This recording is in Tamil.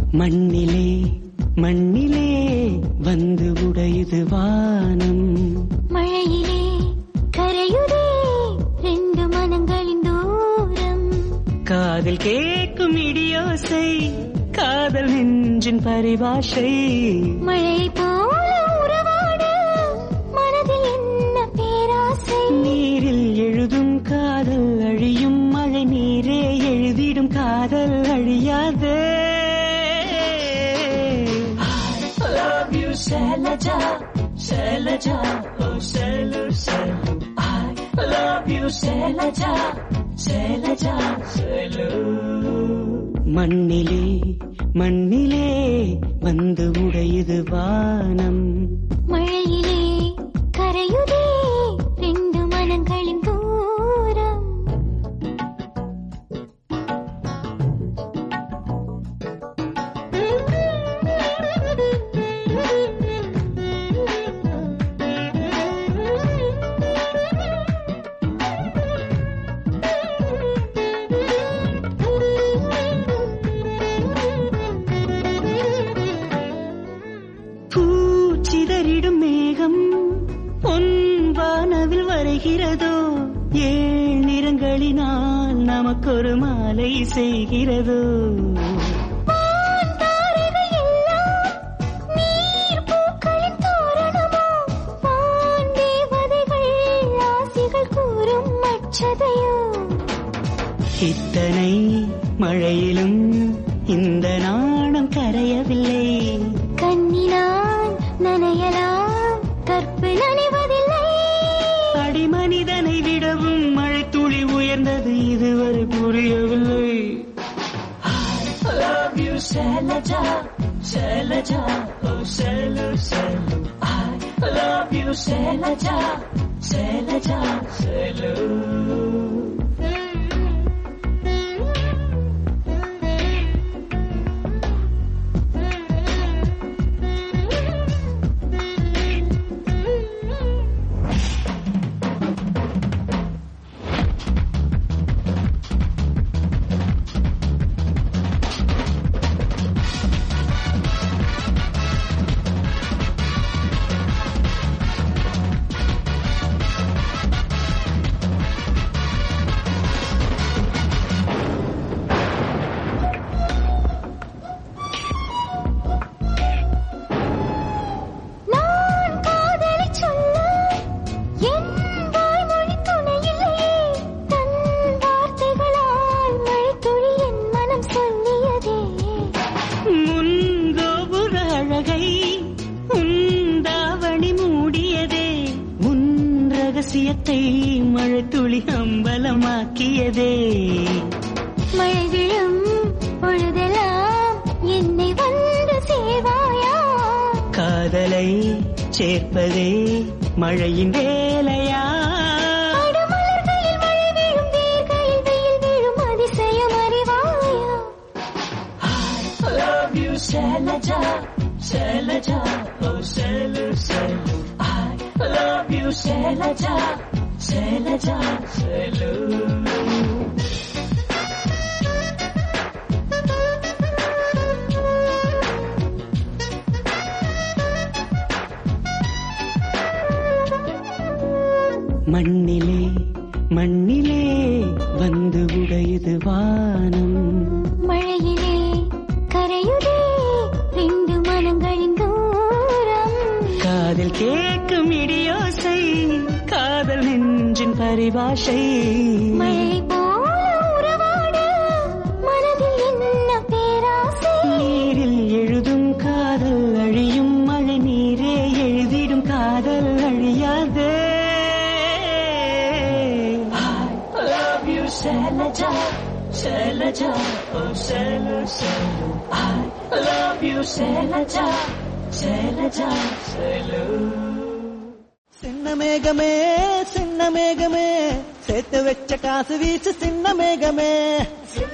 மண்ணிலே மண்ணிலே வந்து உடையுது வானம் மழையிலே கரையுதே ரெண்டு மனங்களின் தூரம் காதில் கேட்கும் இடியோசை காதல் நெஞ்சின் பரிபாஷை மழை போல உறவாட மனதில் என்ன பேராசை நீரில் எழுதும் காதல் அழியும் மழை நீரே எழுதிடும் காதல் அழியாதே love you Shailaja Shailaja oh Shailu Shailu I love you Shailaja Shailaja Shailu மண்ணிலே மண்ணிலே வந்து உடையுது வானம் மழையிலே கரையுதே ரெண்டு மனங்களின் தூரம் பூச்சிதறிடும் மேகம் பொன் வானவில் வரைகிறதோ ஏழ் நிறங்களினால் நமக்கொரு மாலை செய்கிறதோ தாரைகள் எல்லாம் நீர் பூக்களின் தோரணமோ வான் தேவதைகள் ஆசிகள் கூறும் அச்சதையோ இத்தனை மழையிலும் இந்த நாணம் கரையவில்லை கண்ணினான் நனையலாம் கற்பு நனைவதில்லை அடிமனிதனை விடவும் மழை துளி உயர்ந்தது இதுவரை புரியவில்லை love you Shailaja Shailaja oh Shailu Shailu I love you Shailaja Shailaja Shailu நான் காதலை சொல்ல என் வாய்மொழி துணையில்லையே தன் வார்த்தைகளால் மழைத்துளி என் மனம் சொல்லியதே முன்கோபுர அழகை உந்தாவணி மூடியதே முன் ரகசியத்தை மழை துளி அம்பலமாக்கியதே மழை விழும் பொழுதெல்லாம் என்னை வந்து சேவாயா காதலை சேர்ப்பதே மழையின் வேலையா அடமலர்களில் மழை விழும் வேர்களில் வெயில் விழும் அதிசயம் அறிவாயா love you Shailaja Shailaja oh Shailu Shailu I love you Shailaja Shailaja Shailu மண்ணிலே மண்ணிலே வந்து உடையுது வானம் மழையிலே கரையுதே ரெண்டு மனங்களின் தூரம் காதில் கேட்கும் இடியோசை காதல் நெஞ்சின் பரிபாஷை மழை போல உறவாட மனதில் என்ன பேராசை நீரில் எழுதும் காதல் அழியும் மழை நீரே எழுதிடும் காதல் அழியாதே love you Shailaja Shailaja oh Shailu Shailu I love you Shailaja Shailaja Shailu சின்ன மேகமே சின்ன மேகமே சேர்த்து வச்ச காசு வீச்சு சின்ன மேகமே சின்ன